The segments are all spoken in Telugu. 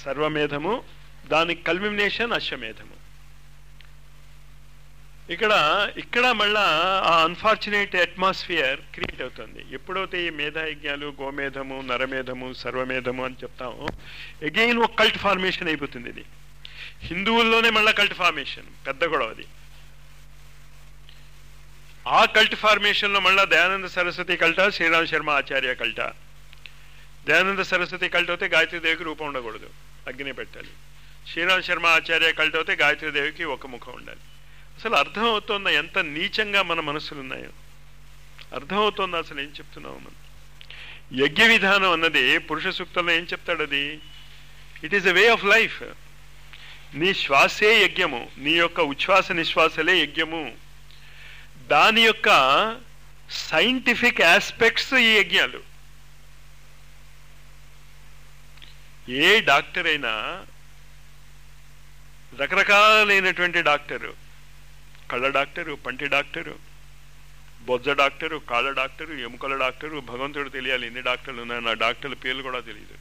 సర్వమేధము దానికి కల్మినేషన్ అశ్వమేధము ఇక్కడ ఇక్కడ మళ్ళా ఆ అన్ఫార్చునేట్ అట్మాస్ఫియర్ క్రియేట్ అవుతుంది ఎప్పుడైతే ఈ మేధాయజ్ఞాలు గోమేధము నరమేధము సర్వమేధము అని చెప్తాము అగైన్ ఒక కల్ట్ ఫార్మేషన్ అయిపోతుంది ఇది హిందువుల్లోనే మళ్ళా కల్ట్ ఫార్మేషన్ పెద్ద గొడవ అది ఆ కల్ట్ ఫార్మేషన్ లో మళ్ళా దయానంద సరస్వతి కల్ట శ్రీరామ్ శర్మ ఆచార్య కల్ట దయానంద సరస్వతి కల్ట అయితే గాయత్రీదేవికి రూపం ఉండకూడదు అగ్ని పెట్టాలి శ్రీరామ్ శర్మ ఆచార్య కల్ట అయితే గాయత్రీదేవికి ఒక ముఖం ఉండాలి అసలు అర్థం అవుతోందా ఎంత నీచంగా మన మనసులు ఉన్నాయో అర్థం అవుతోందా అసలు ఏం చెప్తున్నావు మనం యజ్ఞ విధానం అన్నది పురుష సూక్తంలో ఏం చెప్తాడు అది it is a way of life నీ శ్వాసే యజ్ఞము నీ యొక్క ఉచ్ఛ్వాస నిశ్వాసలే యజ్ఞము దాని యొక్క సైంటిఫిక్ ఆస్పెక్ట్స్ ఈ యజ్ఞాలు ఏ డాక్టర్ అయినా రకరకాలైనటువంటి డాక్టరు కళ్ళ డాక్టరు పంటి డాక్టరు బొజ్జ డాక్టరు కాళ్ళ డాక్టరు ఎముకల డాక్టరు భగవంతుడు తెలియాలి ఎన్ని డాక్టర్లు ఉన్నాయి నా డాక్టర్ల పేర్లు కూడా తెలియదు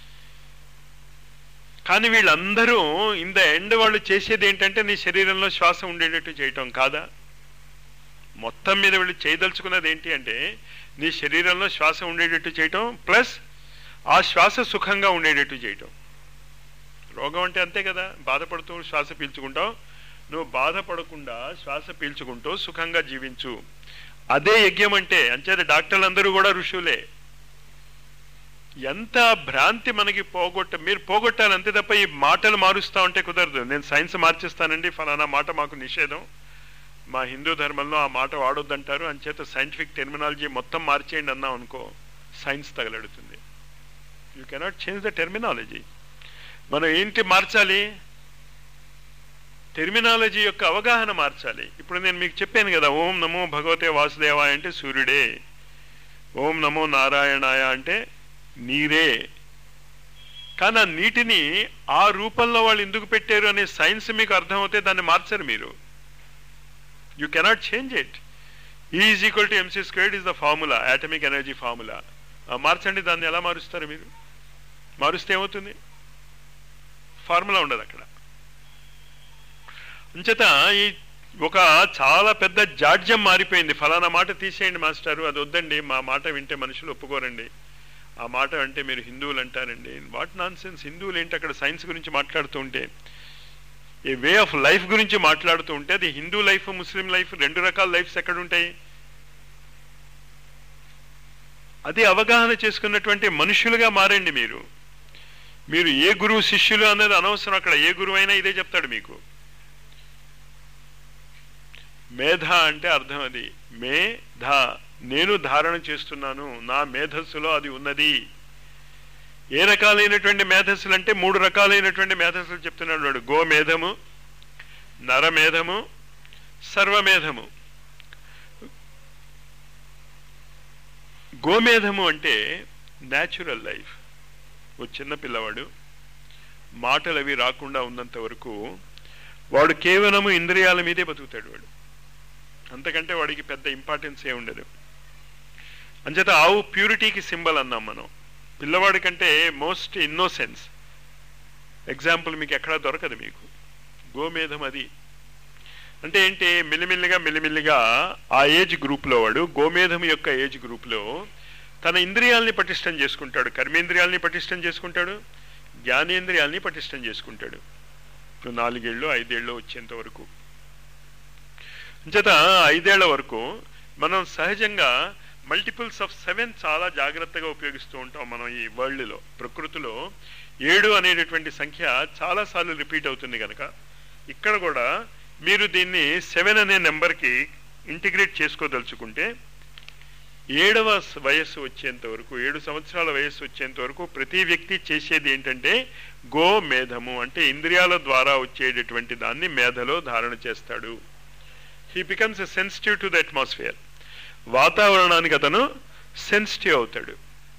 కానీ వీళ్ళందరూ ఇన్ ద ఎండ్ వాళ్ళు చేసేది ఏంటంటే నీ శరీరంలో శ్వాస ఉండేటట్టు చేయటం కాదా మొత్తం మీద వీళ్ళు చేయదలుచుకున్నది ఏంటి అంటే నీ శరీరంలో శ్వాస ఉండేటట్టు చేయటం ప్లస్ ఆ శ్వాస సుఖంగా ఉండేటట్టు చేయటం రోగం అంటే అంతే కదా బాధపడుతూ శ్వాస పీల్చుకుంటావు నువ్వు బాధపడకుండా శ్వాస పీల్చుకుంటూ సుఖంగా జీవించు అదే యజ్ఞం అంటే అంచేత డాక్టర్లందరూ కూడా ఋషులే ఎంత భ్రాంతి మనకి పోగొట్ట మీరు పోగొట్టాలి అంతే తప్ప ఈ మాటలు మారుస్తా ఉంటే కుదరదు నేను సైన్స్ మార్చేస్తానండి ఫలానా మాట మాకు నిషేధం మా హిందూ ధర్మంలో ఆ మాట వాడొద్దంటారు అంచేత సైంటిఫిక్ టెర్మినాలజీ మొత్తం మార్చేయండి అన్నాం అనుకో సైన్స్ తగలడుతుంది you cannot change the terminology మనం ఏంటి మార్చాలి టెర్మినాలజీ యొక్క అవగాహన మార్చాలి ఇప్పుడు నేను మీకు చెప్పాను కదా ఓం నమో భగవతే వాసుదేవాయ అంటే సూర్యుడే ఓం నమో నారాయణాయ అంటే నీరే కానీ ఆ నీటిని ఆ రూపంలో వాళ్ళు ఎందుకు పెట్టారు అనే సైన్స్ మీకు అర్థమవుతే దాన్ని మార్చరు మీరు you cannot change it is equal to MC squared is the formula atomic energy formula మార్చండి దాన్ని ఎలా మారుస్తారు మీరు మారుస్తే ఏమవుతుంది ఫార్ములా ఉండదు అక్కడ అంచేత ఈ ఒక చాలా పెద్ద జాడ్యం మారిపోయింది ఫలానా మాట తీసేయండి మాస్టారు అది వద్దండి మా మాట వింటే మనుషులు ఒప్పుకోరండి ఆ మాట అంటే మీరు హిందువులు అంటారండి వాట్ నాన్ సెన్స్ హిందువులు ఏంటి అక్కడ సైన్స్ గురించి మాట్లాడుతూ ఉంటే ఏ వే ఆఫ్ లైఫ్ గురించి మాట్లాడుతూ ఉంటే అది హిందూ లైఫ్ ముస్లిం లైఫ్ రెండు రకాల లైఫ్స్ ఎక్కడ ఉంటాయి అది అవగాహన చేసుకున్నటువంటి మనుషులుగా మారండి మీరు మీరు ఏ గురువు శిష్యులు అనేది అనవసరం అక్కడ ఏ గురువు అయినా ఇదే చెప్తాడు మీకు మేధ అంటే అర్థం అది మేధ నేను ధారణ చేస్తున్నాను నా మేధస్సులో అది ఉన్నది ఏ రకాలైనటువంటి మేధస్సులు అంటే మూడు రకాలైనటువంటి మేధస్సులు చెప్తున్నాడు వాడు గోమేధము నరమేధము సర్వమేధము గోమేధము అంటే న్యాచురల్ లైఫ్ ఓ చిన్న పిల్లవాడు మాటలు అవి రాకుండా ఉన్నంత వరకు వాడు కేవలము ఇంద్రియాల మీదే బతుకుతాడు వాడు అంతకంటే వాడికి పెద్ద ఇంపార్టెన్స్ ఏ ఉండదు అంచేత ఆవు ప్యూరిటీకి సింబల్ అన్నాం మనం పిల్లవాడి కంటే మోస్ట్ ఇన్నోసెన్స్ ఎగ్జాంపుల్ మీకు ఎక్కడా దొరకదు మీకు గోమేధం అది అంటే ఏంటి మిల్లిమిల్లిగా మిల్లిమిల్లిగా ఆ ఏజ్ గ్రూప్లో వాడు గోమేధం యొక్క ఏజ్ గ్రూప్లో తన ఇంద్రియాల్ని పటిష్టం చేసుకుంటాడు కర్మేంద్రియాల్ని పటిష్టం చేసుకుంటాడు జ్ఞానేంద్రియాల్ని పటిష్టం చేసుకుంటాడు ఇప్పుడు నాలుగేళ్ళు ఐదేళ్ళు వచ్చేంత వరకు అంచేత ఐదేళ్ల వరకు మనం సహజంగా మల్టిపుల్స్ ఆఫ్ సెవెన్ చాలా జాగ్రత్తగా ఉపయోగిస్తూ ఉంటాం మనం ఈ వరల్డ్లో ప్రకృతిలో ఏడు అనేటటువంటి సంఖ్య చాలాసార్లు రిపీట్ అవుతుంది కనుక ఇక్కడ కూడా మీరు దీన్ని సెవెన్ అనే నెంబర్కి ఇంటిగ్రేట్ చేసుకోదలుచుకుంటే ఏడవ వయస్సు వచ్చేంత వరకు ఏడు సంవత్సరాల వయస్సు వచ్చేంత వరకు ప్రతి వ్యక్తి చేసేది ఏంటంటే గో మేధము అంటే ఇంద్రియాల ద్వారా వచ్చేటటువంటి దాన్ని మేధలో ధారణ చేస్తాడు he becomes sensitive to the atmosphere వాతావరణానికి అతను సెన్సిటివ్ అవుతాడు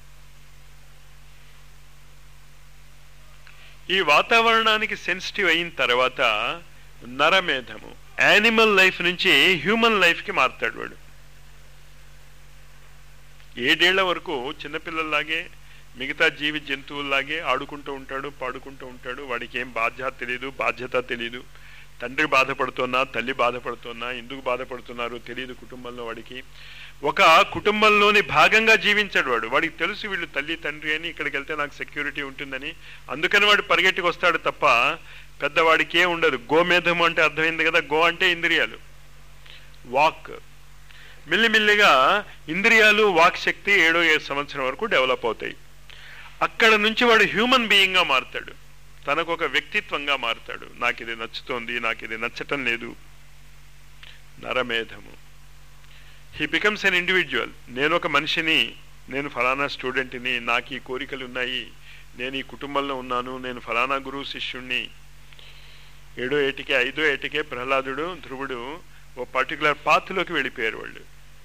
ఈ వాతావరణానికి సెన్సిటివ్ అయిన తర్వాత నరమేధము యానిమల్ లైఫ్ నుంచి హ్యూమన్ లైఫ్కి మారుతాడు వాడు ఏడేళ్ల వరకు చిన్నపిల్లల్లాగే మిగతా జీవి జంతువుల్లాగే ఆడుకుంటూ ఉంటాడు పాడుకుంటూ ఉంటాడు వాడికి ఏం బాధ్యత తెలియదు బాధ్యత తెలియదు తండ్రి బాధపడుతున్నా తల్లి బాధపడుతున్నా ఎందుకు బాధపడుతున్నారు తెలియదు కుటుంబంలో వాడికి ఒక కుటుంబంలోని భాగంగా జీవించాడు వాడు వాడికి తెలుసు వీళ్ళు తల్లి తండ్రి అని ఇక్కడికి వెళ్తే నాకు సెక్యూరిటీ ఉంటుందని అందుకని వాడు పరిగెట్టుకు వస్తాడు తప్ప పెద్దవాడికి ఏం ఉండదు గోమేధం అంటే అర్థమైంది కదా గో అంటే ఇంద్రియాలు వాక్ మెల్లిమెల్లిగా ఇంద్రియాలు వాక్ శక్తి ఏడో ఏడు సంవత్సరం వరకు డెవలప్ అవుతాయి అక్కడ నుంచి వాడు హ్యూమన్ బీయింగ్గా మారుతాడు తనకు ఒక వ్యక్తిత్వంగా మారుతాడు నాకు ఇది నచ్చుతోంది నాకు ఇది నచ్చటం లేదు నరమేధము హీ బికమ్స్ అన్ ఇండివిజువల్ నేను ఒక మనిషిని నేను ఫలానా స్టూడెంట్ని నాకు ఈ కోరికలు ఉన్నాయి నేను ఈ కుటుంబంలో ఉన్నాను నేను ఫలానా గురువు శిష్యుణ్ణి ఏడో ఏటికే ఐదో ఏటికే ప్రహ్లాదుడు ధ్రువుడు ఓ పర్టికులర్ పాత్లోకి వెళ్ళిపోయారు వాళ్ళు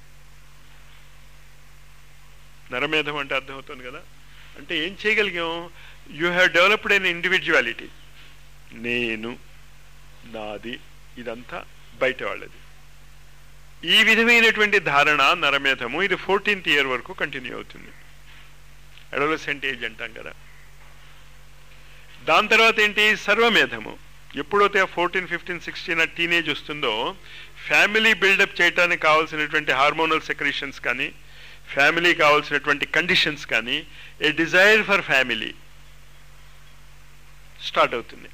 నరమేధం అంటే అర్థమవుతుంది కదా అంటే ఏం చేయగలిగాం you have developed an individuality నేను నాది ఇదంతా బయట వాళ్ళది ఈ విధమైనటువంటి ధారణ నరమేధము ఇది ఫోర్టీన్త్ ఇయర్ వరకు కంటిన్యూ అవుతుంది అడోలసెంట్ ఏజ్ అంటాం కదా దాని తర్వాత ఏంటి సర్వమేధము ఎప్పుడైతే ఫోర్టీన్ ఫిఫ్టీన్ సిక్స్టీన్ ఆ టీనేజ్ వస్తుందో ఫ్యామిలీ బిల్డప్ చేయడానికి కావాల్సినటువంటి హార్మోనల్ సెక్రేషన్స్ కానీ ఫ్యామిలీ కావాల్సినటువంటి కండిషన్స్ కానీ a desire for family start అవుతుంది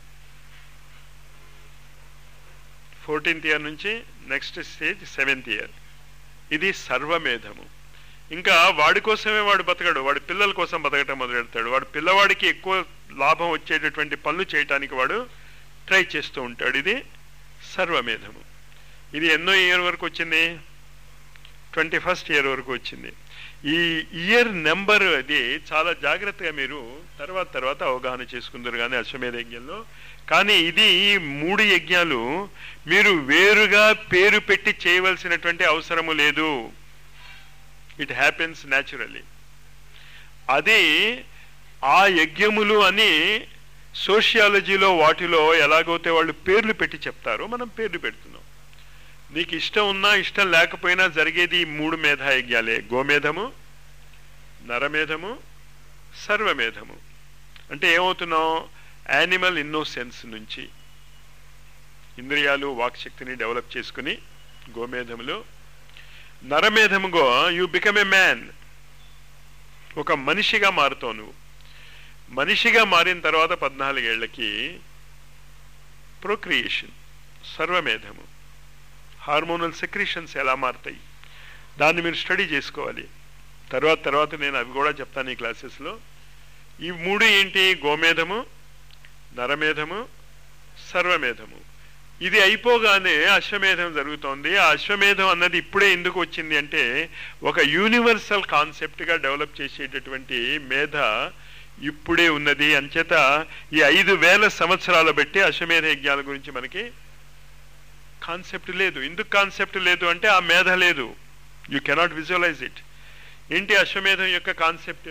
ఫోర్టీన్త్ ఇయర్ నుంచి నెక్స్ట్ స్టేజ్ సెవెంత్ ఇయర్ ఇది సర్వమేధము ఇంకా వాడి కోసమే వాడు బతకడు వాడి పిల్లల కోసం బతకటం మొదలెడతాడు వాడు పిల్లవాడికి ఎక్కువ లాభం వచ్చేటటువంటి పనులు చేయటానికి వాడు ట్రై చేస్తూ ఉంటాడు ఇది సర్వమేధము ఇది ఎన్నో ఇయర్ వరకు వచ్చింది ట్వంటీ ఫస్ట్ ఇయర్ వరకు వచ్చింది ఈ ఇయర్ నెంబర్ అది చాలా జాగ్రత్తగా మీరు తర్వాత తర్వాత అవగాహన చేసుకుందరు కానీ అశ్వమేధ యజ్ఞంలో కానీ ఇది ఈ మూడు యజ్ఞాలు మీరు వేరుగా పేరు పెట్టి చేయవలసినటువంటి అవసరము లేదు ఇట్ హ్యాపెన్స్ న్యాచురల్లీ అది ఆ యజ్ఞములు అని సోషియాలజీలో వాటిలో ఎలాగైతే వాళ్ళు పేర్లు పెట్టి చెప్తారో మనం పేర్లు పెడుతున్నాం నీకు ఇష్టం ఉన్నా ఇష్టం లేకపోయినా జరిగేది ఈ మూడు మేధాయజ్ఞాలే గోమేధము నరమేధము సర్వమేధము అంటే ఏమవుతున్నాం యానిమల్ ఇన్నోసెన్స్ నుంచి ఇంద్రియాలు వాక్శక్తిని డెవలప్ చేసుకుని గోమేధములు నరమేధముగో యు బికమ్ ఏ మ్యాన్ ఒక మనిషిగా మారుతావు నువ్వు మనిషిగా మారిన తర్వాత పద్నాలుగేళ్లకి ప్రొక్రియేషన్ సర్వమేధము హార్మోనల్ సెక్రీషన్స్ ఎలా మారుతాయి దాన్ని మీరు స్టడీ చేసుకోవాలి తర్వాత తర్వాత నేను అవి కూడా చెప్తాను ఈ క్లాసెస్లో ఈ మూడు ఏంటి గోమేధము నరమేధము సర్వమేధము ఇది అయిపోగానే అశ్వమేధం జరుగుతోంది ఆ అశ్వమేధం అన్నది ఇప్పుడే ఎందుకు వచ్చింది అంటే ఒక యూనివర్సల్ కాన్సెప్ట్గా డెవలప్ చేసేటటువంటి మేధ ఇప్పుడే ఉన్నది అంచేత ఈ ఐదు వేల సంవత్సరాలు బట్టి అశ్వమేధ యజ్ఞాల గురించి మనకి కాన్సెప్ట్ లేదు ఎందుకు కాన్సెప్ట్ లేదు అంటే ఆ మేధ లేదు యూ కెనాట్ విజువలైజ్ ఇట్ ఏంటి అశ్వమేధం యొక్క కాన్సెప్ట్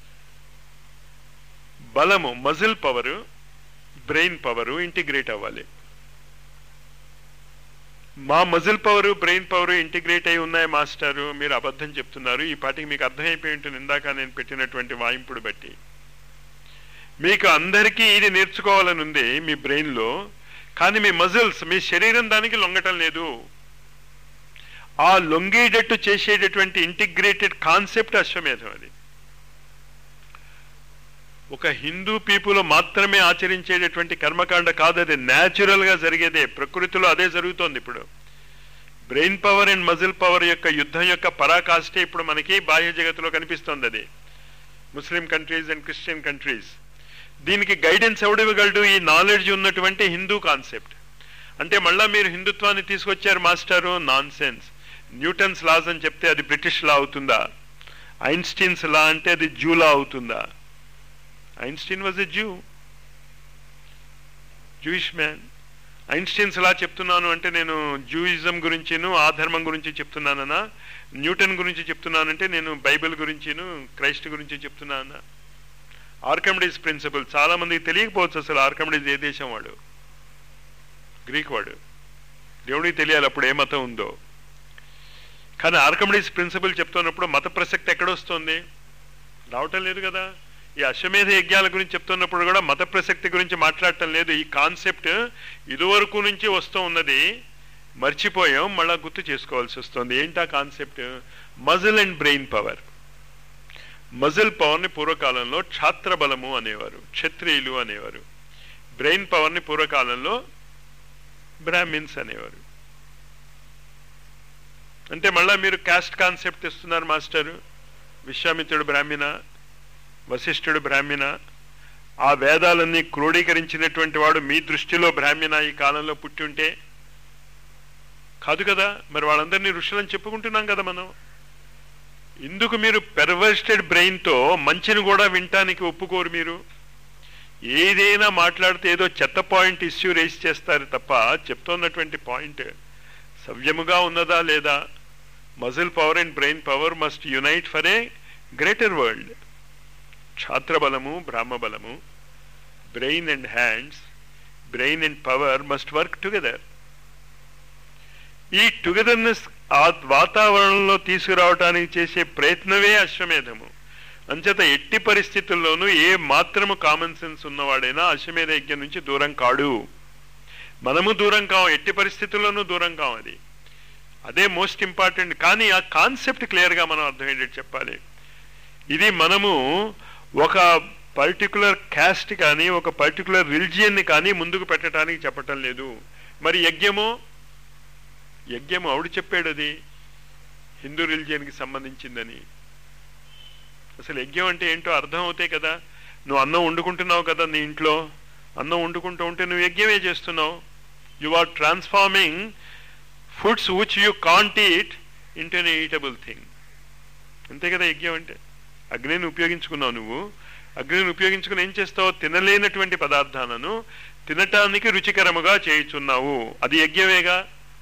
బలము muscle power brain power integrate అవ్వాలి మా muscle power brain power integrate అయి ఉన్నాయి మాస్టారు మీరు అబద్ధం చెప్తున్నారు ఈ పాటికి మీకు అర్థమైపోయి ఉంటుంది ఇందాక నేను పెట్టినటువంటి వాయింపుడు బట్టి మీకు అందరికీ ఇది నేర్చుకోవాలని ఉంది మీ బ్రెయిన్లో కానీ మీ మజిల్స్ మీ శరీరం దానికి లొంగటం లేదు ఆ లొంగేటట్టు చేసేటటువంటి ఇంటిగ్రేటెడ్ కాన్సెప్ట్ అశ్వమేధం అది ఒక హిందూ పీపుల్ మాత్రమే ఆచరించేటటువంటి కర్మకాండ కాదు అది న్యాచురల్ గా జరిగేదే ప్రకృతిలో అదే జరుగుతోంది ఇప్పుడు brain power and muscle power యొక్క యుద్ధం యొక్క పరాకాష్టే ఇప్పుడు మనకి బాహ్య జగత్తులో కనిపిస్తోంది అది Muslim countries and Christian countries దీనికి గైడెన్స్ ఎవడివ్వగలడు ఈ నాలెడ్జ్ ఉన్నటువంటి హిందూ కాన్సెప్ట్ అంటే మళ్ళా మీరు హిందుత్వాన్ని తీసుకొచ్చారు మాస్టారు నాన్ సెన్స్ న్యూటన్స్ లాస్ అని చెప్తే అది బ్రిటిష్ లా అవుతుందా ఐన్స్టీన్స్ లా అంటే అది జూ లా అవుతుందా Einstein was a Jew Jewish man Einstein's law చెప్తున్నాను అంటే నేను జూయిజం గురించిను ఆ ధర్మం గురించి చెప్తున్నానన్నా న్యూటన్ గురించి చెప్తున్నానంటే నేను బైబిల్ గురించిను క్రైస్ట్ గురించి చెప్తున్నానా ఆర్కమిడీస్ ప్రిన్సిపల్ చాలా మందికి తెలియకపోవచ్చు అసలు ఆర్కమిడీస్ ఏ దేశం వాడు గ్రీక్ వాడు దేవుడికి తెలియాలి అప్పుడు ఏ మతం ఉందో కానీ ఆర్కమిడీస్ ప్రిన్సిపల్ చెప్తున్నప్పుడు మత ప్రసక్తి ఎక్కడొస్తుంది రావటం లేదు కదా ఈ అశ్వమేధ యజ్ఞాల గురించి చెప్తున్నప్పుడు కూడా మత ప్రసక్తి గురించి మాట్లాడటం లేదు ఈ కాన్సెప్ట్ ఇదివరకు నుంచి వస్తూ ఉన్నది మర్చిపోయాం మళ్ళా గుర్తు చేసుకోవాల్సి వస్తుంది ఏంటా concept muscle and brain power muscle పవర్ని పూర్వకాలంలో క్షాత్ర బలము అనేవారు క్షత్రియులు అనేవారు బ్రెయిన్ పవర్ని పూర్వకాలంలో బ్రాహ్మిన్స్ అనేవారు అంటే మళ్ళా మీరు కాస్ట్ కాన్సెప్ట్ ఇస్తున్నారు మాస్టర్ విశ్వామిత్రుడు బ్రాహ్మణ వశిష్ఠుడు బ్రాహ్మణ ఆ వేదాలన్నీ క్రోడీకరించినటువంటి వాడు మీ దృష్టిలో బ్రాహ్మణ ఈ కాలంలో పుట్టి ఉంటే కాదు కదా మరి వాళ్ళందరినీ ఋషులని చెప్పుకుంటున్నాం కదా మనం ఇందుకు మీరు పెర్వర్స్టెడ్ బ్రెయిన్తో మంచిని కూడా వినటానికి ఒప్పుకోరు మీరు ఏదైనా మాట్లాడితే ఏదో చెత్త పాయింట్ ఇష్యూ రేస్ చేస్తారు తప్ప చెప్తున్నటువంటి పాయింట్ సవ్యముగా ఉన్నదా లేదా muscle power and brain power must unite for a greater world క్షాత్రబలము బ్రాహ్మబలము brain and hands brain and power must work together ఈ టుగెదర్నెస్ ఆ వాతావరణంలో తీసుకురావటానికి చేసే ప్రయత్నమే అశ్వమేధము అంచేత ఎట్టి పరిస్థితుల్లోనూ ఏ మాత్రము కామన్ సెన్స్ ఉన్నవాడైనా అశ్వమేధ యజ్ఞం నుంచి దూరం కాడు మనము దూరం కాం ఎట్టి పరిస్థితుల్లోనూ దూరం కాం అది అదే మోస్ట్ ఇంపార్టెంట్ కానీ ఆ కాన్సెప్ట్ క్లియర్గా మనం అర్థమయ్యేటట్టు చెప్పాలి ఇది మనము ఒక పర్టికులర్ క్యాస్ట్ కానీ ఒక పర్టికులర్ రిలిజియన్ని కానీ ముందుకు పెట్టడానికి చెప్పటం లేదు మరి యజ్ఞము యజ్ఞము ఆవిడ చెప్పాడు అది హిందూ రిలిజియన్కి సంబంధించిందని అసలు యజ్ఞం అంటే ఏంటో అర్థం అవుతాయి కదా నువ్వు అన్నం వండుకుంటున్నావు కదా నీ ఇంట్లో అన్నం వండుకుంటూ ఉంటే నువ్వు యజ్ఞమే చేస్తున్నావు you are transforming foods which you can't eat into an eatable thing అంతే కదా యజ్ఞం అంటే అగ్నిని ఉపయోగించుకున్నావు నువ్వు అగ్నిని ఉపయోగించుకుని ఏం చేస్తావు తినలేనటువంటి పదార్థాలను తినటానికి రుచికరముగా చేయుచున్నావు అది యజ్ఞమేగా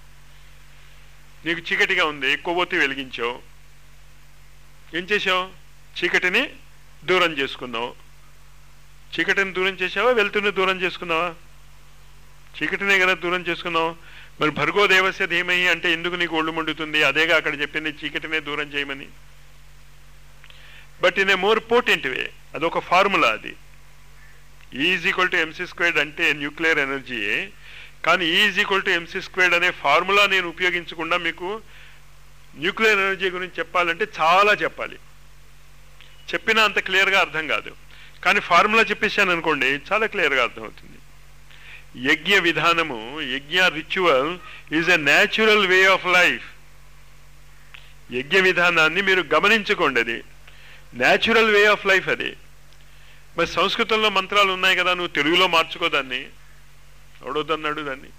నీకు చీకటిగా ఉంది కొవ్వొత్తి వెలిగించావు ఏం చేసావు చీకటిని దూరం చేసుకున్నావు చీకటిని దూరం చేసావా వెళ్తున్న దూరం చేసుకున్నావా చీకటినే కదా దూరం చేసుకున్నావు మరి భర్గో దేవస్య ధీమహి అంటే ఎందుకు నీకు ఒళ్ళు మండుతుంది అదేగా అక్కడ చెప్పింది చీకటినే దూరం చేయమని but in a more potent way అదొక ఫార్ములా అది is equal to MC squared అంటే న్యూక్లియర్ ఎనర్జీయే కానీ is equal to MC squared అనే ఫార్ములా నేను ఉపయోగించకుండా మీకు న్యూక్లియర్ ఎనర్జీ గురించి చెప్పాలంటే చాలా చెప్పాలి చెప్పినా అంత క్లియర్గా అర్థం కాదు కానీ ఫార్ములా చెప్పేశాను అనుకోండి చాలా క్లియర్గా అర్థమవుతుంది యజ్ఞ విధానము యజ్ఞ ritual is a natural way of life యజ్ఞ విధానాన్ని మీరు గమనించుకోండి అది న్యాచురల్ వే ఆఫ్ లైఫ్ అది మరి సంస్కృతంలో మంత్రాలు ఉన్నాయి కదా నువ్వు తెలుగులో మార్చుకో దాన్ని ఎవడొద్దన్నాడు దాన్ని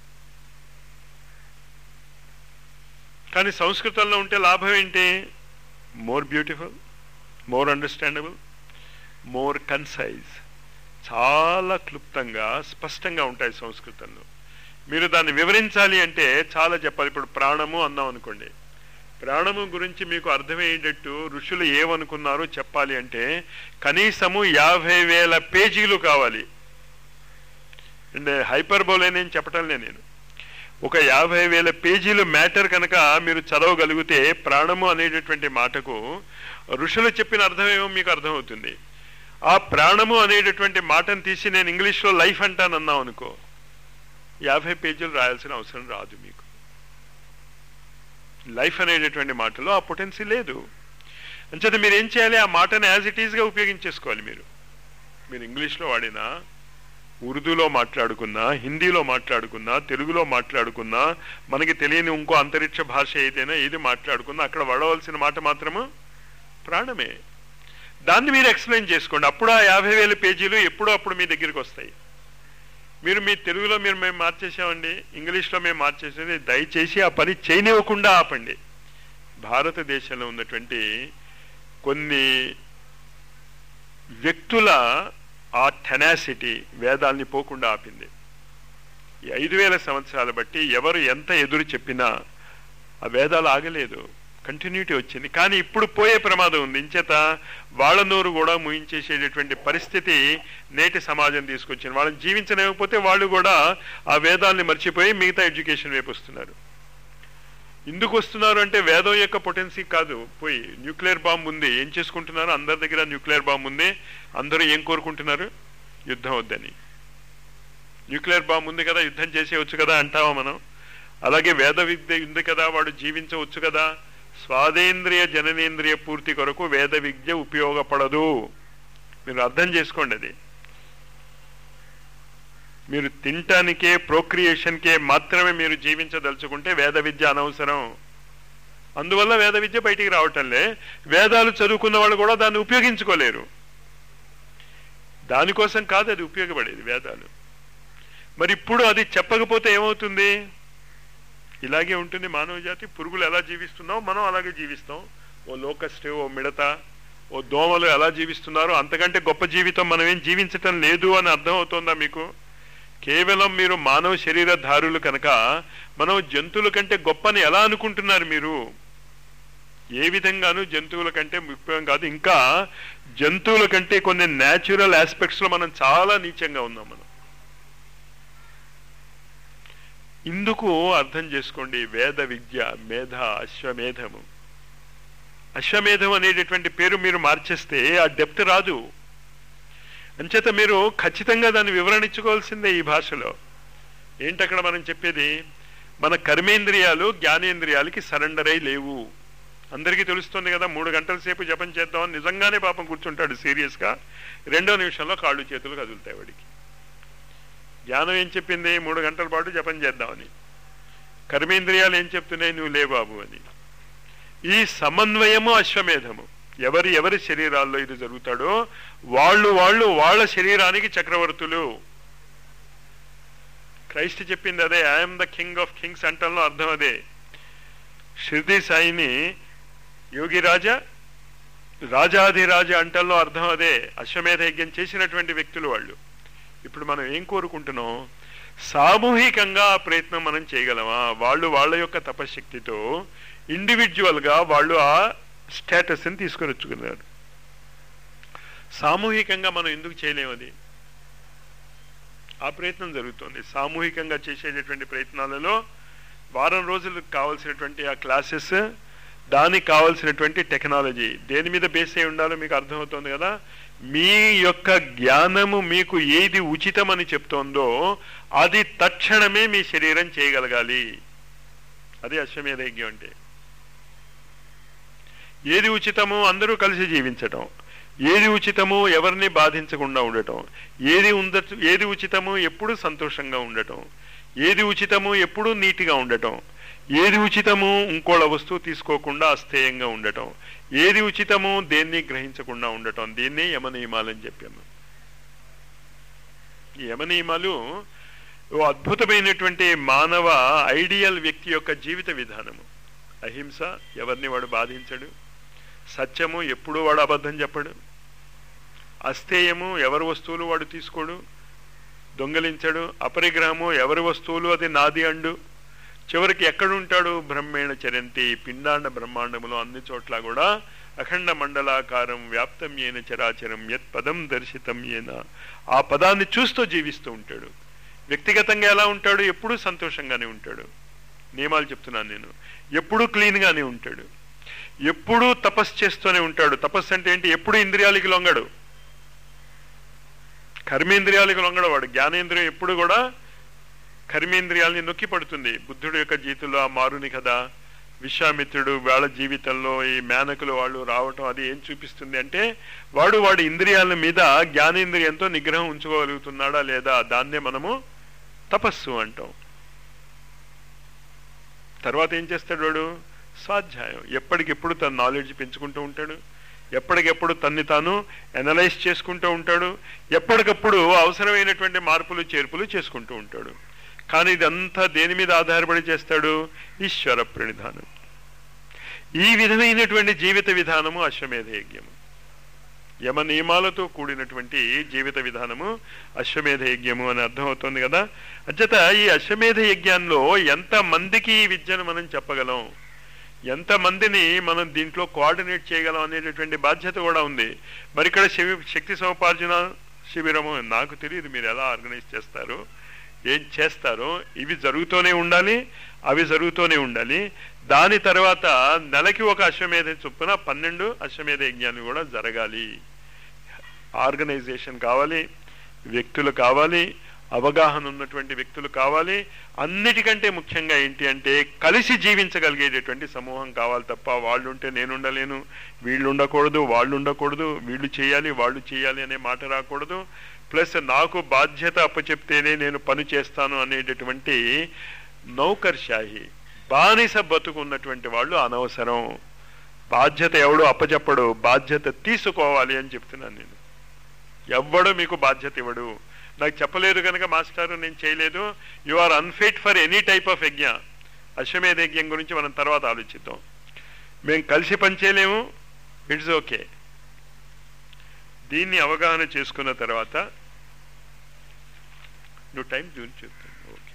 కానీ సంస్కృతంలో ఉంటే లాభం ఏంటి more beautiful more understandable more concise చాలా క్లుప్తంగా స్పష్టంగా ఉంటాయి సంస్కృతంలో మీరు దాన్ని వివరించాలి అంటే చాలా చెప్పాలి ఇప్పుడు ప్రాణము అన్నాం అనుకోండి ప్రాణము గురించి మీకు అర్థమయ్యేటట్టు ఋషులు ఏమనుకున్నారో చెప్పాలి అంటే కనీసము యాభై వేల పేజీలు కావాలి అంటే హైపర్బోలే నేను చెప్పటంలే నేను ఒక యాభై వేల పేజీలు మ్యాటర్ కనుక మీరు చదవగలిగితే ప్రాణము అనేటటువంటి మాటకు ఋషులు చెప్పిన అర్థమేమో మీకు అర్థమవుతుంది ఆ ప్రాణము అనేటటువంటి మాటను తీసి నేను ఇంగ్లీష్లో లైఫ్ అంటానన్నాం అనుకో యాభై పేజీలు రాయాల్సిన అవసరం రాదు మీకు లైఫ్ అనేటటువంటి మాటలో ఆ పొటెన్సీ లేదు అంచేత మీరు ఏం చేయాలి ఆ మాటను యాజ్ ఇట్ ఈస్గా ఉపయోగించేసుకోవాలి మీరు మీరు ఇంగ్లీష్లో వాడినా ఉర్దూలో మాట్లాడుకున్నా హిందీలో మాట్లాడుకున్నా తెలుగులో మాట్లాడుకున్నా మనకి తెలియని ఇంకో అంతరిక్ష భాష ఏదైనా ఏది మాట్లాడుకున్నా అక్కడ వాడవలసిన మాట మాత్రము ప్రాణమే దాన్ని మీరు ఎక్స్ప్లెయిన్ చేసుకోండి అప్పుడు ఆ యాభై వేల పేజీలు ఎప్పుడో అప్పుడు మీ దగ్గరికి వస్తాయి మీరు మీ తెలుగులో మీరు మేము మార్చేసామండి ఇంగ్లీష్లో మేము మార్చేసేది దయచేసి ఆ పని చేయనివ్వకుండా ఆపండి భారతదేశంలో ఉన్నటువంటి కొన్ని వ్యక్తుల ఆ టెనాసిటీ వేదాల్ని పోకుండా ఆపింది ఈ ఐదు వేల సంవత్సరాలు బట్టి ఎవరు ఎంత ఎదురు చెప్పినా ఆ వేదాలు ఆగలేదు కంటిన్యూటీ వచ్చింది కానీ ఇప్పుడు పోయే ప్రమాదం ఉంది ఇంచేత వాళ్ళ నోరు కూడా ముయించేసేటటువంటి పరిస్థితి నేటి సమాజం తీసుకొచ్చింది వాళ్ళని జీవించలేకపోతే వాళ్ళు కూడా ఆ వేదాల్ని మర్చిపోయి మిగతా ఎడ్యుకేషన్ వైపు వస్తున్నారు ఎందుకు వస్తున్నారు అంటే వేదం యొక్క పొటెన్సీ కాదు పోయి న్యూక్లియర్ బాంబు ఉంది ఏం చేసుకుంటున్నారు అందరి దగ్గర న్యూక్లియర్ బాంబు ఉంది అందరూ ఏం కోరుకుంటున్నారు యుద్ధం వద్దని న్యూక్లియర్ బాంబు ఉంది కదా యుద్ధం చేసేయచ్చు కదా అంటావా మనం అలాగే వేద విద్య ఉంది కదా వాడు జీవించవచ్చు కదా స్వాదేంద్రియ జననేంద్రియ పూర్తి కొరకు వేద విద్య ఉపయోగపడదు మీరు అర్థం చేసుకోండి అది మీరు తినటానికే ప్రోక్రియేషన్కే మాత్రమే మీరు జీవించదలుచుకుంటే వేద విద్య అనవసరం అందువల్ల వేద విద్య బయటికి రావటంలే వేదాలు చదువుకున్న వాళ్ళు కూడా దాన్ని ఉపయోగించుకోలేరు దానికోసం కాదు అది ఉపయోగపడేది వేదాలు మరి ఇప్పుడు అది చెప్పకపోతే ఏమవుతుంది ఇలాగే ఉంటుంది మానవ జాతి పురుగులు ఎలా జీవిస్తున్నాం మనం అలాగే జీవిస్తాం ఓ లోకస్ట్ ఓ మిడత ఓ దోమలు ఎలా జీవిస్తున్నారో అంతకంటే గొప్ప జీవితం మనం ఏం జీవించటం లేదు అని అర్థం అవుతోందా మీకు కేవలం మీరు మానవ శరీరధారులు కనుక మనం జంతువుల కంటే గొప్పని ఎలా అనుకుంటున్నారు మీరు ఏ విధంగానూ జంతువుల కంటే ముఖ్యం కాదు ఇంకా జంతువుల కంటే కొన్ని న్యాచురల్ ఆస్పెక్ట్స్ లో మనం చాలా నీచంగా ఉన్నాం మనం ఇందుకు అర్థం చేసుకోండి వేద విద్య మేధ అశ్వమేధము అశ్వమేధం అనేటటువంటి పేరు మీరు మార్చేస్తే ఆ డెప్త్ రాదు అంచేత మీరు ఖచ్చితంగా దాన్ని వివరణించుకోవాల్సిందే ఈ భాషలో ఏంటక్కడ మనం చెప్పేది మన కర్మేంద్రియాలు జ్ఞానేంద్రియాలకి సరెండర్ అయి లేవు అందరికీ తెలుస్తుంది కదా మూడు గంటల సేపు జపం చేద్దామని నిజంగానే పాపం కూర్చుంటాడు సీరియస్గా రెండో నిమిషంలో కాళ్ళు చేతులు కదులుతాయి వాడికి జ్ఞానం ఏం చెప్పింది మూడు గంటల పాటు జపం చేద్దామని కర్మేంద్రియాలు ఏం చెప్తున్నాయి నువ్వు లే బాబు అని ఈ సమన్వయము అశ్వమేధము ఎవరి ఎవరి శరీరాల్లో ఇది జరుగుతాడో వాళ్ళు వాళ్ళు వాళ్ళ శరీరానికి చక్రవర్తులు క్రైస్ట్ చెప్పింది అదే I'm the king of kings అంటంలో అర్థం అదే షిర్ది సాయిని యోగిరాజా రాజాధిరాజ అంటల్లో అర్థం అదే అశ్వమేధ యజ్ఞం చేసినటువంటి వ్యక్తులు వాళ్ళు ఇప్పుడు మనం ఏం కోరుకుంటున్నాం సామూహికంగా ఆ ప్రయత్నం మనం చేయగలమా వాళ్ళు వాళ్ళ యొక్క తపశక్తితో ఇండివిజువల్గా వాళ్ళు ఆ స్టేటస్ని తీసుకొని వచ్చుకున్నారు సామూహికంగా మనం ఎందుకు చేయలేము అది ఆ ప్రయత్నం జరుగుతుంది సామూహికంగా చేసేటటువంటి ప్రయత్నాలలో వారం రోజులకు కావాల్సినటువంటి ఆ క్లాసెస్ దానికి కావాల్సినటువంటి టెక్నాలజీ దేని మీద బేస్ అయి ఉండాలో మీకు అర్థమవుతుంది కదా మీ యొక్క జ్ఞానము మీకు ఏది ఉచితమని చెప్తోందో అది తక్షణమే మీ శరీరం చేయగలగాలి అది అశ్వమేధ యజ్ఞం అంటే ఏది ఉచితము అందరూ కలిసి జీవించటం ఏది ఉచితము ఎవరిని బాధించకుండా ఉండటం ఏది ఉంద ఏది ఉచితము ఎప్పుడు సంతోషంగా ఉండటం ఏది ఉచితము ఎప్పుడూ నీటిగా ఉండటం ఏది ఉచితము ఇంకోళ్ళ వస్తువు తీసుకోకుండా అస్థేయంగా ఉండటం ఏది ఉచితము దేన్ని గ్రహించకుండా ఉండటం దీన్నే యమనియమాలని చెప్పాము ఈ యమనియమాలు ఓ అద్భుతమైనటువంటి మానవ ఐడియల్ వ్యక్తి యొక్క జీవిత విధానము అహింస ఎవరిని వాడు బాధించడు సత్యము ఎప్పుడూ వాడు అబద్ధం చెప్పడు అస్థేయము ఎవరి వస్తువులు వాడు తీసుకోడు దొంగలించడు అపరిగ్రహము ఎవరి వస్తువులు అది నాది అండు చివరికి ఎక్కడుంటాడు బ్రహ్మేణ చరంతి పిండాండ బ్రహ్మాండములో అన్ని చోట్ల కూడా అఖండ మండలాకారం వ్యాప్తం ఏన చరాచరం యత్ పదం దర్శితం ఏన ఆ పదాన్ని చూస్తూ జీవిస్తూ ఉంటాడు వ్యక్తిగతంగా ఎలా ఉంటాడు ఎప్పుడూ సంతోషంగానే ఉంటాడు నియమాలు చెప్తున్నాను నేను ఎప్పుడూ క్లీన్గానే ఉంటాడు ఎప్పుడూ తపస్సు చేస్తూనే ఉంటాడు తపస్సు అంటే ఏంటి ఎప్పుడు ఇంద్రియాలకి లొంగడు కర్మేంద్రియాలకు లొంగడవాడు జ్ఞానేంద్రియం ఎప్పుడు కూడా కర్మేంద్రియాలని నొక్కి పడుతుంది బుద్ధుడు యొక్క జీవితంలో ఆ మారుని కదా విశ్వామిత్రుడు వాళ్ళ జీవితంలో ఈ మేనకులు వాళ్ళు రావటం అది ఏం చూపిస్తుంది అంటే వాడు వాడి ఇంద్రియాల మీద జ్ఞానేంద్రియంతో నిగ్రహం ఉంచుకోగలుగుతున్నాడా లేదా దాన్నే మనము తపస్సు అంటాం తర్వాత ఏం చేస్తాడు వాడు స్వాధ్యాయం ఎప్పటికెప్పుడు తన నాలెడ్జ్ పెంచుకుంటూ ఉంటాడు ఎప్పటికెప్పుడు తన్ని తాను అనలైజ్ చేసుకుంటూ ఉంటాడు ఎప్పటికప్పుడు అవసరమైనటువంటి మార్పులు చేర్పులు చేసుకుంటూ ఉంటాడు కానీ ఇదంతా దేని మీద ఆధారపడి చేస్తాడు ఈశ్వర ప్రణిధానం ఈ విధమైనటువంటి జీవిత విధానము అశ్వమేధ యజ్ఞము యమ నియమాలతో కూడినటువంటి జీవిత విధానము అశ్వమేధ యజ్ఞము అని అర్థమవుతుంది కదా అంచేత ఈ అశ్వమేధ యజ్ఞాల్లో ఎంత మందికి ఈ విద్యను మనం చెప్పగలం ఎంతమందిని మనం దీంట్లో కోఆర్డినేట్ చేయగలం అనేటటువంటి బాధ్యత కూడా ఉంది మరి ఇక్కడ శక్తి సముపార్జన శిబిరము నాకు తెలియదు మీరు ఎలా ఆర్గనైజ్ చేస్తారు ఏం చేస్తారో ఇవి జరుగుతూనే ఉండాలి అవి జరుగుతూనే ఉండాలి దాని తర్వాత నెలకి ఒక అశ్వమేధ చొప్పున పన్నెండు అశ్వమేధ యజ్ఞాలు కూడా జరగాలి ఆర్గనైజేషన్ కావాలి వ్యక్తులు కావాలి అవగాహన ఉన్నటువంటి వ్యక్తులు కావాలి అన్నిటికంటే ముఖ్యంగా ఏంటి అంటే కలిసి జీవించగలిగేటటువంటి సమూహం కావాలి తప్ప వాళ్ళు ఉంటే నేను ఉండలేను వీళ్ళు ఉండకూడదు వాళ్ళు ఉండకూడదు వీళ్ళు చేయాలి వాళ్ళు చేయాలి అనే మాట రాకూడదు ప్లస్ నాకు బాధ్యత అప్పచెప్తేనే నేను పని చేస్తాను అనేటటువంటి నౌకర్షాహి బానిస బతుకున్నటువంటి వాళ్ళు అనవసరం బాధ్యత ఎవడు అప్పచెప్పడు బాధ్యత తీసుకోవాలి అని చెప్తున్నాను నేను ఎవ్వడు మీకు బాధ్యత ఇవ్వడు నాకు చెప్పలేదు కనుక మాస్టారు నేను చేయలేదు you are unfit for any type of యజ్ఞ అశ్వమేధ యజ్ఞం గురించి మనం తర్వాత ఆలోచిద్దాం మేము కలిసి పనిచేయలేము ఇట్స్ ఓకే దీన్ని అవగాహన చేసుకున్న తర్వాత నువ్వు టైం చూసి చెప్తాను ఓకే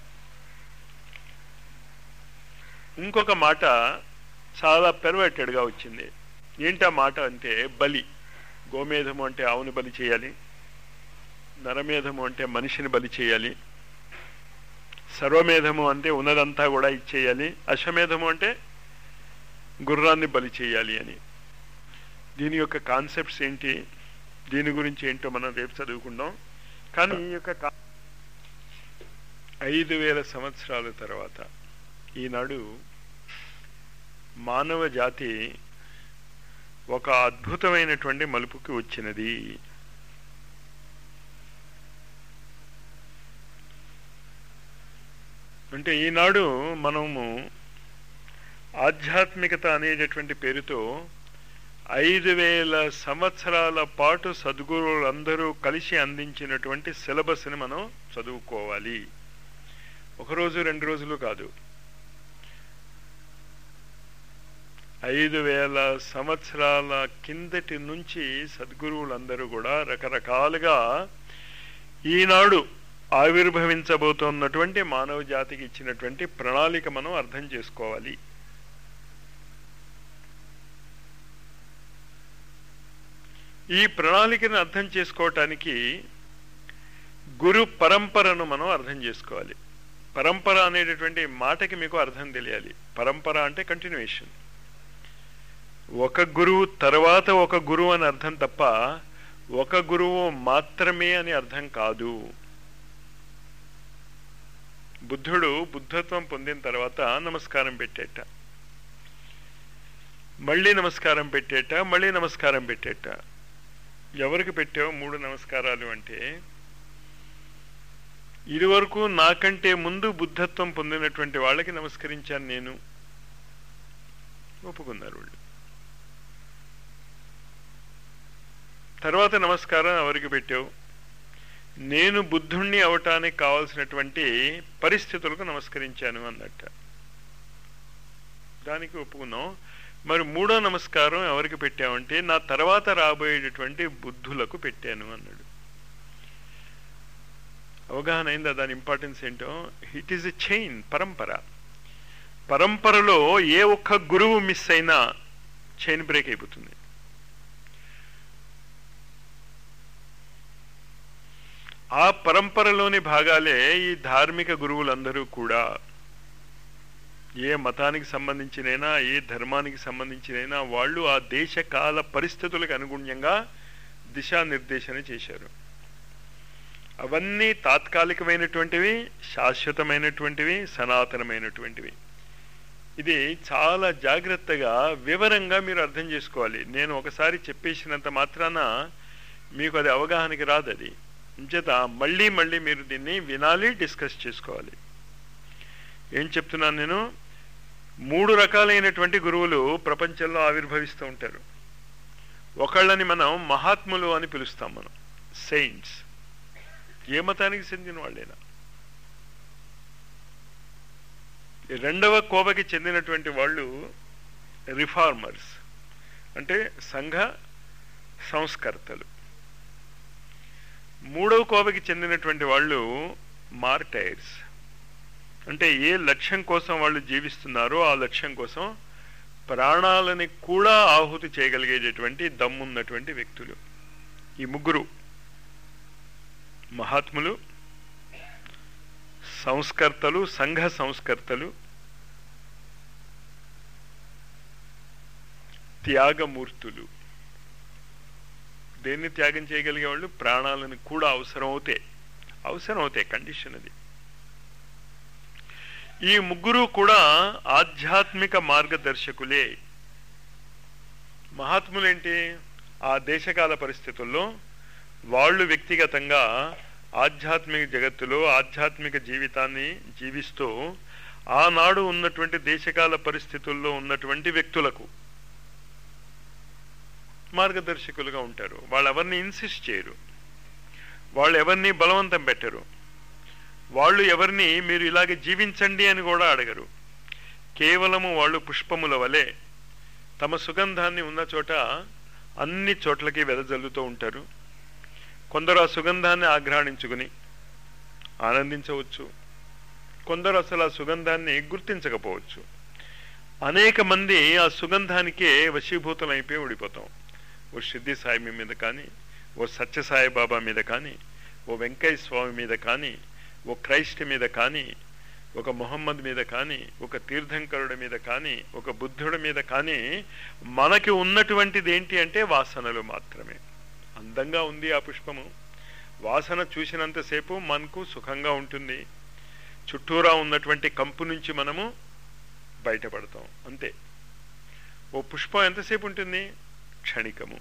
ఇంకొక మాట చాలా పెర్వర్టెడ్గా వచ్చింది ఏంటి ఆ మాట అంటే బలి గోమేధము అంటే ఆవుని బలి చేయాలి నరమేధము అంటే మనిషిని బలి చేయాలి సర్వమేధము అంటే ఉన్నదంతా కూడా ఇచ్చేయాలి అశ్వమేధము అంటే గుర్రాన్ని బలి చేయాలి అని దీని యొక్క కాన్సెప్ట్స్ ఏంటి దీని గురించి ఏంటో మనం రేపు చదువుకుందాం కానీ ఈ యొక్క కా- ఐదు వేల సంవత్సరాల తర్వాత ఈనాడు మానవ జాతి ఒక అద్భుతమైనటువంటి మలుపుకి వచ్చినది అంటే ఈనాడు మనము ఆధ్యాత్మికత అనేటటువంటి పేరుతో ఐదు వేల సంవత్సరాల పాటు సద్గురువులందరూ కలిసి అందించినటువంటి సిలబస్ని మనం చదువుకోవాలి ఒకరోజు రెండు రోజులు కాదు ఐదు వేల సంవత్సరాల కిందటి నుంచి సద్గురువులందరూ కూడా రకరకాలుగా ఈనాడు ఆవిర్భవించబోతున్నటువంటి మానవ జాతికి ఇచ్చినటువంటి ప్రణాళిక మనం అర్థం చేసుకోవాలి ఈ ప్రణాళికను అర్థం చేసుకోవటానికి గురు పరంపరను మనం అర్థం చేసుకోవాలి పరంపర అనేటటువంటి మాటకి మీకు అర్థం తెలియాలి పరంపర అంటే కంటిన్యూషన్ ఒక గురువు తర్వాత ఒక గురువు అని అర్థం తప్ప ఒక గురువు మాత్రమే అని అర్థం కాదు బుద్ధుడు బుద్ధత్వం పొందిన తర్వాత నమస్కారం పెట్టేట మళ్ళీ నమస్కారం పెట్టేట మళ్ళీ నమస్కారం పెట్టేట ఎవరికి పెట్టావు మూడు నమస్కారాలు అంటే ఇదివరకు నాకంటే ముందు బుద్ధత్వం పొందినటువంటి వాళ్ళకి నమస్కరించాను నేను ఒప్పుకున్నారు వాళ్ళు తర్వాత నమస్కారం ఎవరికి పెట్టావు నేను బుద్ధుణ్ణి అవటానికి కావలసినటువంటి పరిస్థితులకు నమస్కరించాను అన్నట్ట దానికి ఒప్పుకున్నాం మరి మూడో నమస్కారం ఎవరికి పెట్టామంటే నా తర్వాత రాబోయేటటువంటి బుద్ధులకు పెట్టాను అన్నాడు అవగాహన అయిందా దాని ఇంపార్టెన్స్ ఏంటో ఇట్ ఈస్ ఎ చైన్ పరంపర పరంపరలో ఏ ఒక్క గురువు మిస్ అయినా చైన్ బ్రేక్ అయిపోతుంది ఆ పరంపరలోని భాగాలే ఈ ధార్మిక గురువులందరూ కూడా ఏ మతానికి సంబంధించినైనా ఏ ధర్మానికి సంబంధించినైనా వాళ్ళు ఆ దేశ కాల పరిస్థితులకు అనుగుణ్యంగా దిశానిర్దేశన చేశారు అవన్నీ తాత్కాలికమైనటువంటివి శాశ్వతమైనటువంటివి సనాతనమైనటువంటివి ఇది చాలా జాగ్రత్తగా వివరంగా మీరు అర్థం చేసుకోవాలి నేను ఒకసారి చెప్పేసినంత మాత్రాన మీకు అది అవగాహనకి రాదు అది ఇంచేత మళ్ళీ మళ్ళీ మీరు దీన్ని వినాలి డిస్కస్ చేసుకోవాలి ఏం చెప్తున్నాను నేను మూడు రకాలైనటువంటి గురువులు ప్రపంచంలో ఆవిర్భవిస్తూ ఉంటారు ఒకళ్ళని మనం మహాత్ములు అని పిలుస్తాం మనం సెయింట్స్ ఏ మతానికి చెందిన వాళ్ళైనా రెండవ కోవకి చెందినటువంటి వాళ్ళు రిఫార్మర్స్ అంటే సంఘ సంస్కర్తలు మూడవ కోవకి చెందినటువంటి వాళ్ళు మార్టైర్స్ అంటే ఏ లక్ష్యం కోసం వాళ్ళు జీవిస్తున్నారో ఆ లక్ష్యం కోసం ప్రాణాలని కూడా ఆహుతి చేయగలిగేటటువంటి దమ్మున్నటువంటి వ్యక్తులు ఈ ముగ్గురు మహాత్ములు సంస్కర్తలు సంఘ సంస్కర్తలు త్యాగమూర్తులు దేన్ని త్యాగం చేయగలిగే వాళ్ళు ప్రాణాలను కూడా అవసరం అవుతాయి అవసరం అవుతాయి కండిషన్ అది ఈ ముగ్గురు కూడా ఆధ్యాత్మిక మార్గదర్శకులే మహాత్ములేంటి ఆ దేశకాల పరిస్థితుల్లో వాళ్ళు వ్యక్తిగతంగా ఆధ్యాత్మిక జగత్తులో ఆధ్యాత్మిక జీవితాన్ని జీవిస్తూ ఆనాడు ఉన్నటువంటి దేశకాల పరిస్థితుల్లో ఉన్నటువంటి వ్యక్తులకు మార్గదర్శకులుగా ఉంటారు వాళ్ళు ఎవరిని ఇన్సిస్ట్ చేయరు వాళ్ళు ఎవరిని బలవంతం పెట్టరు వాళ్ళు ఎవరిని మీరు ఇలాగే జీవించండి అని కూడా అడగరు కేవలము వాళ్ళు పుష్పముల వలె తమ సుగంధాన్ని ఉన్న చోట అన్ని చోట్లకి వెదజల్లుతూ ఉంటారు కొందరు ఆ సుగంధాన్ని ఆఘ్రాణించుకుని ఆనందించవచ్చు కొందరు అసలు ఆ సుగంధాన్ని గుర్తించకపోవచ్చు అనేక మంది ఆ సుగంధానికే వశీభూతమైపోయి ఉండిపోతాం ఓ సిద్ధి సాయి మీద కానీ ఓ సత్యసాయి బాబా మీద కానీ ఓ వెంకయ్య స్వామి మీద కానీ ఓ క్రైస్ట్ మీద కానీ ఒక మొహమ్మద్ మీద కానీ ఒక తీర్థంకరుడి మీద కానీ ఒక బుద్ధుడి మీద కానీ మనకి ఉన్నటువంటిది ఏంటి అంటే వాసనలు మాత్రమే అందంగా ఉంది ఆ పుష్పము వాసన చూసినంతసేపు మనకు సుఖంగా ఉంటుంది చుట్టూరా ఉన్నటువంటి కంపు నుంచి మనము బయటపడతాం అంతే ఓ పుష్పం ఎంతసేపు ఉంటుంది క్షణికము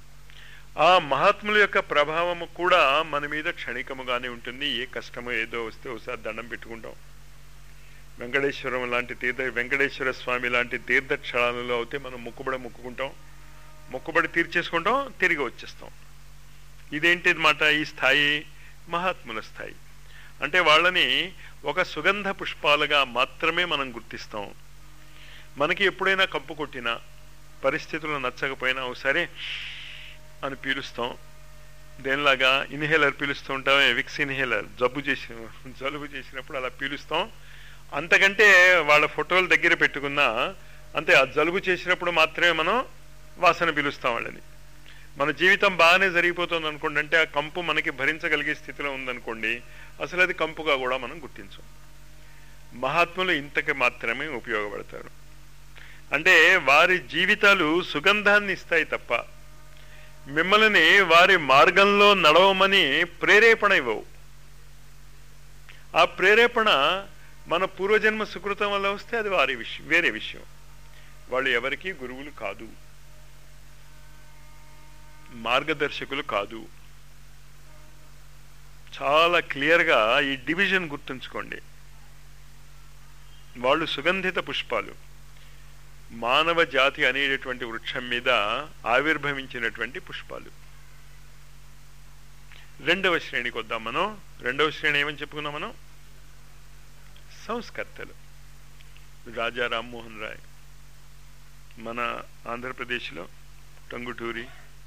ఆ మహాత్ముల యొక్క ప్రభావము కూడా మన మీద క్షణికముగానే ఉంటుంది ఏ కష్టమో ఏదో వస్తే ఒకసారి దండం పెట్టుకుంటాం వెంకటేశ్వరం లాంటి తీర్థ వెంకటేశ్వర స్వామి లాంటి తీర్థక్షణాలలో అయితే మనం మొక్కుబడి మొక్కుకుంటాం మొక్కుబడి తీర్చేసుకుంటాం తిరిగి వచ్చేస్తాం ఇదేంటి మాట ఈ స్థాయి మహాత్ముల స్థాయి అంటే వాళ్ళని ఒక సుగంధ పుష్పాలుగా మాత్రమే మనం గుర్తిస్తాం మనకి ఎప్పుడైనా కంపు కొట్టినా పరిస్థితులు నచ్చకపోయినా ఒకసారి అని పీలుస్తాం దేనిలాగా ఇన్హేలర్ పీలుస్తూ ఉంటామే విక్స్ ఇన్హేలర్ జబ్బు చేసి జలుబు చేసినప్పుడు అలా పీలుస్తాం అంతకంటే వాళ్ళ ఫోటోలు దగ్గర పెట్టుకున్నా అంతే ఆ జలుబు చేసినప్పుడు మాత్రమే మనం వాసన పీలుస్తాం వాళ్ళని మన జీవితం బాగానే జరిగిపోతుంది అనుకోండి అంటే ఆ కంపు మనకి భరించగలిగే స్థితిలో ఉందనుకోండి అసలు అది కంపుగా కూడా మనం గుర్తించం మహాత్ములు ఇంతకి మాత్రమే ఉపయోగపడతారు అంటే వారి జీవితాలు సుగంధాన్ని ఇస్తాయి తప్ప మిమ్మల్ని వారి మార్గంలో నడవమని ప్రేరేపణ ఇవ్వవు ఆ ప్రేరేపణ మన పూర్వజన్మ సుకృతం వల్ల వస్తే అది వారి విషయం వేరే విషయం వాళ్ళు ఎవరికీ గురువులు కాదు మార్గదర్శకులు కాదు చాలా క్లియర్గా ఈ డివిజన్ గుర్తుంచుకోండి వాళ్ళు సుగంధిత పుష్పాలు మానవ జాతి అనేటటువంటి వృక్షం మీద ఆవిర్భవించినటువంటి పుష్పాలు రెండవ శ్రేణికి వద్దాం మనం రెండవ శ్రేణి ఏమని చెప్పుకున్నాం మనం సంస్కర్తలు రాజా రామ్మోహన్ రాయ్ మన ఆంధ్రప్రదేశ్లో టంగుటూరి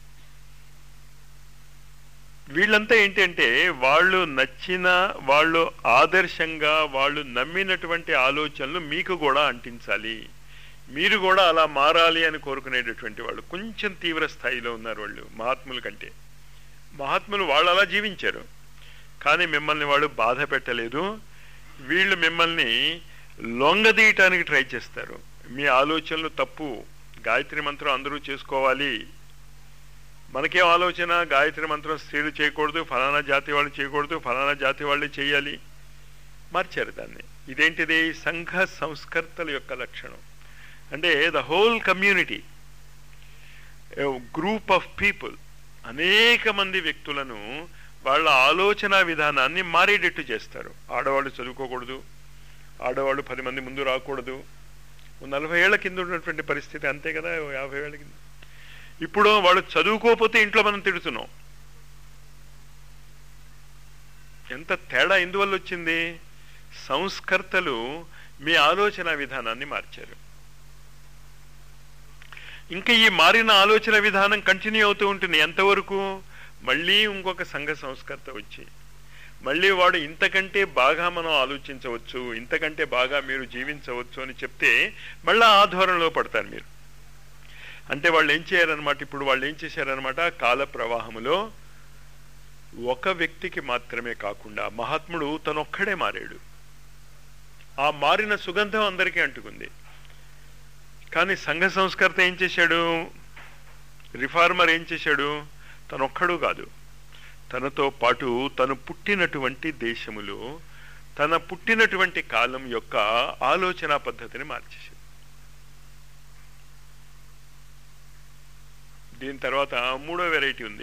వీళ్ళంతా ఏంటంటే వాళ్ళు నచ్చిన వాళ్ళు ఆదర్శంగా వాళ్ళు నమ్మినటువంటి ఆలోచనలు మీకు కూడా అంటించాలి మీరు కూడా అలా మారాలి అని కోరుకునేటటువంటి వాళ్ళు కొంచెం తీవ్ర స్థాయిలో ఉన్నారు వాళ్ళు మహాత్ముల కంటే మహాత్ములు వాళ్ళు అలా జీవించారు కానీ మిమ్మల్ని వాళ్ళు బాధ పెట్టలేదు వీళ్ళు మిమ్మల్ని లొంగదీయటానికి ట్రై చేస్తారు మీ ఆలోచనలు తప్పు గాయత్రి మంత్రం అందరూ చేసుకోవాలి మనకేం ఆలోచన గాయత్రి మంత్రం స్త్రీలు చేయకూడదు ఫలానా జాతి వాళ్ళు చేయకూడదు ఫలానా జాతి వాళ్ళు చేయాలి మార్చారు దాన్ని ఇదేంటిది సంఘ సంస్కర్తల యొక్క లక్షణం అంటే the whole community group of people అనేక మంది వ్యక్తులను వాళ్ళ ఆలోచన విధానాన్ని మారేటట్టు చేస్తారు ఆడవాళ్ళు చదువుకోకూడదు ఆడవాళ్ళు పది మంది ముందు రాకూడదు నలభై ఏళ్ల కింద ఉన్నటువంటి పరిస్థితి అంతే కదా యాభై ఏళ్ల కింద ఇప్పుడు వాళ్ళు చదువుకోకపోతే ఇంట్లో మనం తిడుతున్నాం ఎంత తేడా ఎందువల్ల వచ్చింది సంస్కర్తలు మీ ఆలోచన విధానాన్ని మార్చారు ఇంకా ఈ మారిన ఆలోచన విధానం కంటిన్యూ అవుతూ ఉంటుంది ఎంతవరకు మళ్ళీ ఇంకొక సంఘ సంస్కర్త వచ్చి మళ్ళీ వాడు ఇంతకంటే బాగా మనం ఆలోచించవచ్చు ఇంతకంటే బాగా మీరు జీవించవచ్చు అని చెప్తే మళ్ళీ ఆ ధోరణిలో పడతారు మీరు అంటే వాళ్ళు ఏం చేయారనమాట ఇప్పుడు వాళ్ళు ఏం చేశారనమాట కాల ప్రవాహములో ఒక వ్యక్తికి మాత్రమే కాకుండా మహాత్ముడు తనొక్కడే మారాడు ఆ మారిన సుగంధం అందరికీ అంటుకుంది కానీ సంఘ సంస్కర్త ఏం చేశాడు రిఫార్మర్ ఏం చేశాడు తనొక్కడు కాదు తనతో పాటు తను పుట్టినటువంటి దేశములో తన పుట్టినటువంటి కాలం యొక్క ఆలోచన పద్ధతిని మార్చేశాడు దీని తర్వాత మూడో వెరైటీ ఉంది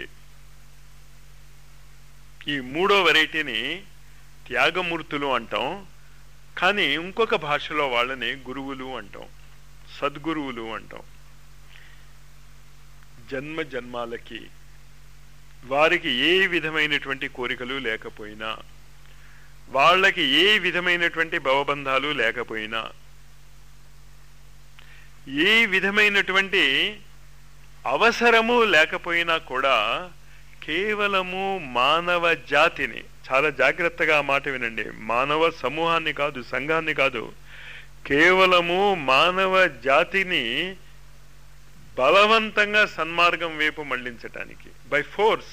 ఈ మూడో వెరైటీని త్యాగమూర్తులు అంటాం కానీ ఇంకొక భాషలో వాళ్ళని గురువులు అంటాం సద్గురువులు అంటాం జన్మ జన్మాలకి వారికి ఏ విధమైనటువంటి కోరికలు లేకపోయినా వాళ్ళకి ఏ విధమైనటువంటి భవబంధాలు లేకపోయినా ఏ విధమైనటువంటి అవసరము లేకపోయినా కూడా కేవలము మానవ జాతిని చాలా జాగ్రత్తగా ఆ మాట వినండి మానవ సమూహాన్ని కాదు సంఘాన్ని కాదు కేవలము మానవ జాతిని బలవంతంగా సన్మార్గం వైపు మళ్లించటానికి బై ఫోర్స్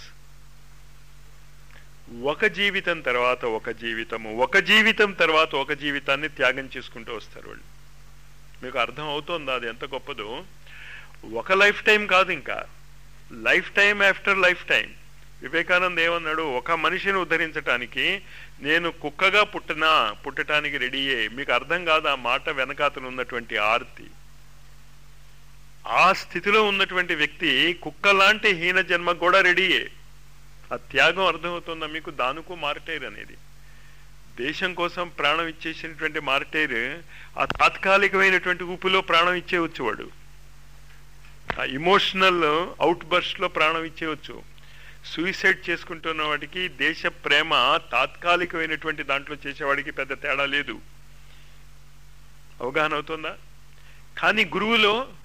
ఒక జీవితం తర్వాత ఒక జీవితము ఒక జీవితం తర్వాత ఒక జీవితాన్ని త్యాగం చేసుకుంటూ వస్తారు వాళ్ళు మీకు అర్థం అవుతోందా అది ఎంత గొప్పదో ఒక లైఫ్ టైం కాదు ఇంకా life time after life time Vivekanand ఏమన్నాడు ఒక మనిషిని ఉద్ధరించటానికి నేను కుక్కగా పుట్టినా పుట్టడానికి రెడీయే మీకు అర్థం కాదు ఆ మాట వెనకాతలు ఉన్నటువంటి ఆర్తి ఆ స్థితిలో ఉన్నటువంటి వ్యక్తి కుక్క లాంటి హీన జన్మ కూడా రెడీయే ఆ త్యాగం అర్థమవుతుందా మీకు దానుకు మార్టైర్ అనేది దేశం కోసం ప్రాణం ఇచ్చేసినటువంటి మార్టైర్ ఆ తాత్కాలికమైనటువంటి ఊపిలో ప్రాణం ఇచ్చేవచ్చు వాడు ఆ ఇమోషనల్ అవుట్ బర్స్ట్ లో ప్రాణం ఇచ్చేవచ్చు సూసైడ్ చేసుకుంటున్న వాడికి దేశ ప్రేమ తాత్కాలికమైనటువంటి దాంట్లో చేసేవాడికి పెద్ద తేడా లేదు అవగాహన అవుతుందా కానీ గురువులో